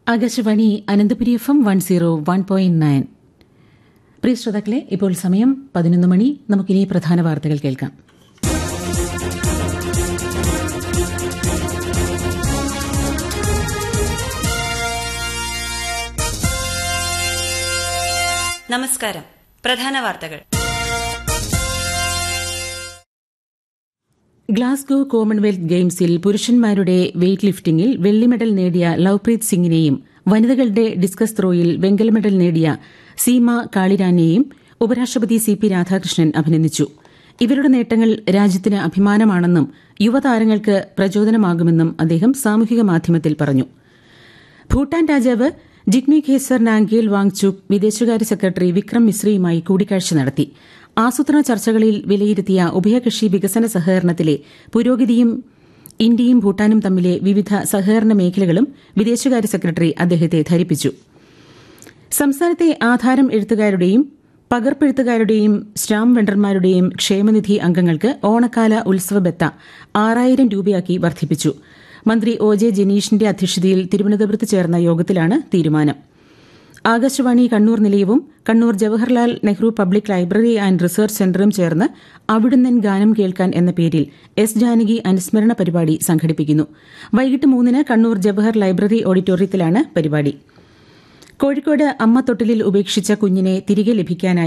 Akashvani Ananthapuri F M one zero one point nine പ്രിയ ശ്രോതാക്കളെ ഇപ്പോൾ സമയം പതിനൊന്ന് മണി നമുക്കിനി പ്രധാന വാർത്തകൾ കേൾക്കാം നമസ്കാരം പ്രധാന വാർത്തകൾ ഗ്ലാസ്ഗോ കോമൺവെൽത്ത് ഗെയിംസിൽ പുരുഷന്മാരുടെ വെയ്റ്റ് ലിഫ്റ്റിംഗിൽ വെള്ളി മെഡൽ നേടിയ ലവ്പ്രീത് സിംഗിനെയും വനിതകളുടെ ഡിസ്കസ് ത്രോയിൽ വെങ്കല മെഡൽ നേടിയ സീമ കാളിരാനെയും ഉപരാഷ്ട്രപതി സി പി രാധാകൃഷ്ണൻ അഭിനന്ദിച്ചു ഇവരുടെ നേട്ടങ്ങൾ രാജ്യത്തിന് അഭിമാനമാണെന്നും യുവതാരങ്ങൾക്ക് പ്രചോദനമാകുമെന്നും അദ്ദേഹം സാമൂഹിക മാധ്യമത്തിൽ പറഞ്ഞു ഭൂട്ടാൻ രാജാവ് ജിഗ്മി ഖേസർ നാംഗ്യേൽ വാങ്ചുക് വിദേശകാര്യ സെക്രട്ടറി വിക്രം മിശ്രയുമായി കൂടിക്കാഴ്ച നടത്തി ആസൂത്രണ ചർച്ചകളിൽ വിലയിരുത്തിയ ഉഭയകക്ഷി വികസന സഹകരണത്തിലെ പുരോഗതിയും ഇന്ത്യയും ഭൂട്ടാനും തമ്മിലെ വിവിധ സഹകരണ മേഖലകളും വിദേശകാര്യ സെക്രട്ടറി അദ്ദേഹത്തെ ധരിപ്പിച്ചു സംസ്ഥാനത്തെ ആധാരം എഴുത്തുകാരുടെയും പകർപ്പെഴുത്തുകാരുടെയും സ്റ്റാമ്പ് വെണ്ടർമാരുടെയും ക്ഷേമനിധി അംഗങ്ങൾക്ക് ഓണക്കാല ഉത്സവ ബത്ത ആറായിരം രൂപയാക്കി വർദ്ധിപ്പിച്ചു മന്ത്രി ഒ ജെ ജനീഷിന്റെ അധ്യക്ഷതയിൽ തിരുവനന്തപുരത്ത് ചേർന്ന യോഗത്തിലാണ് തീരുമാനം ആകാശവാണി കണ്ണൂർ നിലയവും Kannur Jawaharlal Nehru public library and research സെന്ററും ചേർന്ന് അവിടുന്നൻ ഗാനം കേൾക്കാൻ എന്ന പേരിൽ എസ് ജാനകി അനുസ്മരണ പരിപാടി സംഘടിപ്പിക്കുന്നു വൈകിട്ട് മൂന്നിന് കണ്ണൂർ ജവഹർ ലൈബ്രറി ഓഡിറ്റോറിയത്തിലാണ് പരിപാടി കോഴിക്കോട് അമ്മ തൊട്ടിലിൽ ഉപേക്ഷിച്ച കുഞ്ഞിനെ തിരികെ ലഭിക്കാനായി